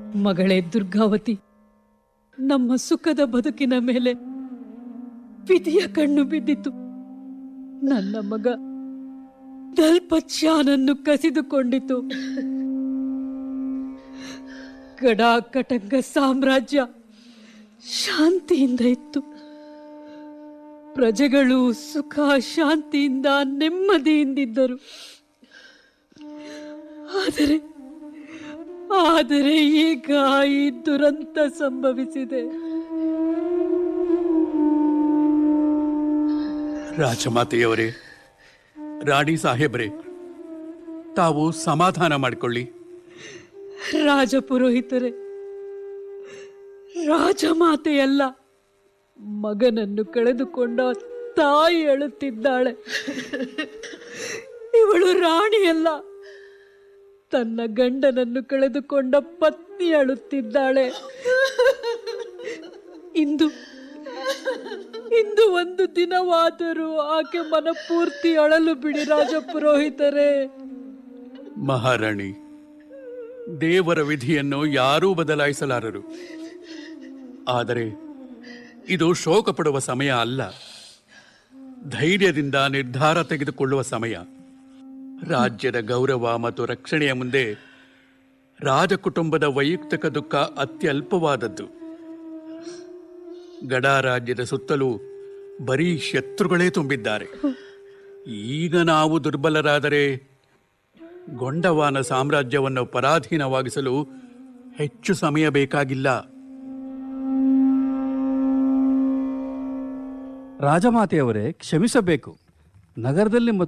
ಮಗಳೇ ದುರ್ಗಾವತಿ ನಮ್ಮ ಸುಖದ ಬದುಕಿನ ಮೇಲೆ ವಿಧಿಯ ಕಣ್ಣು ಬಿದ್ದಿತು ನನ್ನ ಮಗ ದಲ್ಪಚ್ಯಾನನ್ನು ಕಸಿದುಕೊಂಡಿತು ಗಡಾಕಟಂಗ ಸಾಮ್ರಾಜ್ಯ ಶಾಂತಿಯಿಂದ ಇತ್ತು ಪ್ರಜೆಗಳು ಸುಖ ಶಾಂತಿಯಿಂದ ನೆಮ್ಮದಿಯಿಂದಿದ್ದರು ಆದರೆ ಆದರೆ ಈಗ ಈ ದುರಂತ ಸಂಭವಿಸಿದೆ ರಾಜಮಾತೆಯವರೇ ರಾಣಿ ಸಾಹೇಬ್ರೆ ತಾವು ಸಮಾಧಾನ ಮಾಡಿಕೊಳ್ಳಿ ರಾಜಪುರೋಹಿತರೆ ರಾಜಮಾತೆಯಲ್ಲ ಮಗನನ್ನು ಕಳೆದುಕೊಂಡ ತಾಯಿ ಅಳುತ್ತಿದ್ದಾಳೆ ಇವಳು ರಾಣಿಯಲ್ಲ ತನ್ನ ಗಂಡನನ್ನು ಕಳೆದುಕೊಂಡ ಪತ್ನಿ ಅಳುತ್ತಿದ್ದಾಳೆ ಇಂದು ಇಂದು ಒಂದು ದಿನವಾದರೂ ಆಕೆ ಮನಪೂರ್ತಿ ಅಳಲು ಬಿಡಿ ರಾಜಪುರೋಹಿತರೇ ಮಹಾರಾಣಿ ದೇವರ ವಿಧಿಯನ್ನು ಯಾರೂ ಬದಲಾಯಿಸಲಾರರು ಆದರೆ ಇದು ಶೋಕ ಪಡುವ ಸಮಯ ಅಲ್ಲ ಧೈರ್ಯದಿಂದ ನಿರ್ಧಾರ ತೆಗೆದುಕೊಳ್ಳುವ ಸಮಯ ರಾಜ್ಯದ ಗೌರವ ಮತ್ತು ರಕ್ಷಣೆಯ ಮುಂದೆ ರಾಜಕುಟುಂಬದ ವೈಯಕ್ತಿಕ ದುಃಖ ಅತ್ಯಲ್ಪವಾದದ್ದು ಗಡಾ ರಾಜ್ಯದ ಸುತ್ತಲೂ ಬರೀ ಶತ್ರುಗಳೇ ತುಂಬಿದ್ದಾರೆ ಈಗ ನಾವು ದುರ್ಬಲರಾದರೆ ಗೊಂಡವಾನ ಸಾಮ್ರಾಜ್ಯವನ್ನು ಪರಾಧೀನವಾಗಿಸಲು ಹೆಚ್ಚು ಸಮಯ ಬೇಕಾಗಿಲ್ಲ ರಾಜಮಾತೆಯವರೇ ಕ್ಷಮಿಸಬೇಕು ನಗರದಲ್ಲಿ ಮತ್ತು